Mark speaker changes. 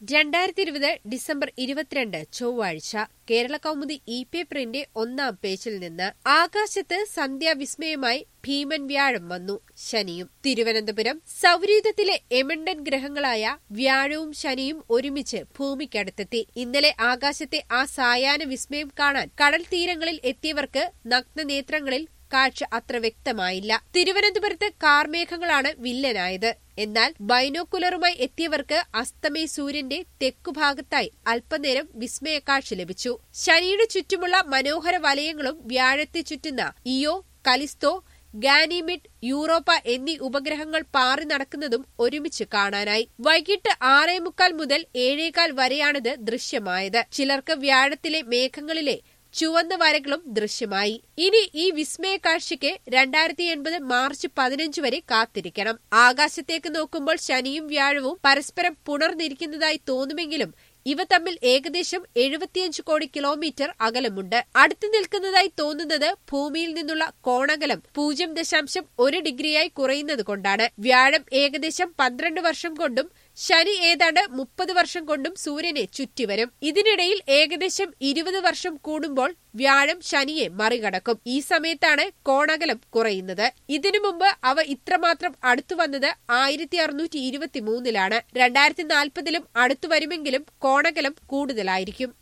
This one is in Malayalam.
Speaker 1: രണ്ടായിരത്തി ഇരുപത് ഡിസംബർ ഇരുപത്തിരണ്ട് ചൊവ്വാഴ്ച കേരള കൗമുദി ഇ പേപ്പറിന്റെ ഒന്നാം പേജിൽ നിന്ന് ആകാശത്ത് സന്ധ്യാവിസ്മയമായി ഭീമൻ വ്യാഴം വന്നു ശനിയും തിരുവനന്തപുരം സൗരയൂഥത്തിലെ എമണ്ടൻ ഗ്രഹങ്ങളായ വ്യാഴവും ശനിയും ഒരുമിച്ച് ഭൂമിക്കടുത്തെത്തി ഇന്നലെ ആകാശത്തെ ആ സായാഹ്ന വിസ്മയം കാണാൻ കടൽ തീരങ്ങളിൽ എത്തിയവർക്ക് നഗ്നനേത്രങ്ങളിൽ കാഴ്ച അത്ര വ്യക്തമായില്ല തിരുവനന്തപുരത്ത് കാർമേഘങ്ങളാണ് വില്ലനായത് എന്നാൽ ബൈനോക്കുലറുമായി എത്തിയവർക്ക് അസ്തമയ സൂര്യന്റെ തെക്കുഭാഗത്തായി അല്പനേരം വിസ്മയക്കാഴ്ച ലഭിച്ചു ശനിയുടെ ചുറ്റുമുള്ള മനോഹര വലയങ്ങളും വ്യാഴത്തെ ചുറ്റുന്ന ഇയോ കലിസ്തോ ഗാനിമിഡ് യൂറോപ്പ എന്നീ ഉപഗ്രഹങ്ങൾ പാറി നടക്കുന്നതും ഒരുമിച്ച് കാണാനായി വൈകിട്ട് ആറേ മുക്കാൽ മുതൽ ഏഴേകാൽ വരെയാണിത് ദൃശ്യമായത് ചിലർക്ക് വ്യാഴത്തിലെ മേഘങ്ങളിലെ ചുവന്ന വരകളും ദൃശ്യമായി ഇനി ഈ വിസ്മയ കാഴ്ചയ്ക്ക് രണ്ടായിരത്തി എൺപത് മാർച്ച് പതിനഞ്ച് വരെ കാത്തിരിക്കണം ആകാശത്തേക്ക് നോക്കുമ്പോൾ ശനിയും വ്യാഴവും പരസ്പരം പുണർന്നിരിക്കുന്നതായി തോന്നുമെങ്കിലും ഇവ തമ്മിൽ ഏകദേശം എഴുപത്തിയഞ്ച് കോടി കിലോമീറ്റർ അകലമുണ്ട് അടുത്തു നിൽക്കുന്നതായി തോന്നുന്നത് ഭൂമിയിൽ നിന്നുള്ള കോണകലം പൂജ്യം ദശാംശം ഒരു ഡിഗ്രിയായി കുറയുന്നത് കൊണ്ടാണ് വ്യാഴം ഏകദേശം പന്ത്രണ്ട് വർഷം കൊണ്ടും ശനി ഏതാണ്ട് മുപ്പത് വർഷം കൊണ്ടും സൂര്യനെ ചുറ്റിവരും ഇതിനിടയിൽ ഏകദേശം ഇരുപത് വർഷം കൂടുമ്പോൾ വ്യാഴം ശനിയെ മറികടക്കും ഈ സമയത്താണ് കോണകലം കുറയുന്നത് ഇതിനു മുമ്പ് അവ ഇത്രമാത്രം അടുത്തു വന്നത് ആയിരത്തി അറുന്നൂറ്റി ഇരുപത്തിമൂന്നിലാണ് രണ്ടായിരത്തി നാൽപ്പതിലും അടുത്തു വരുമെങ്കിലും കോണകലം കൂടുതലായിരിക്കും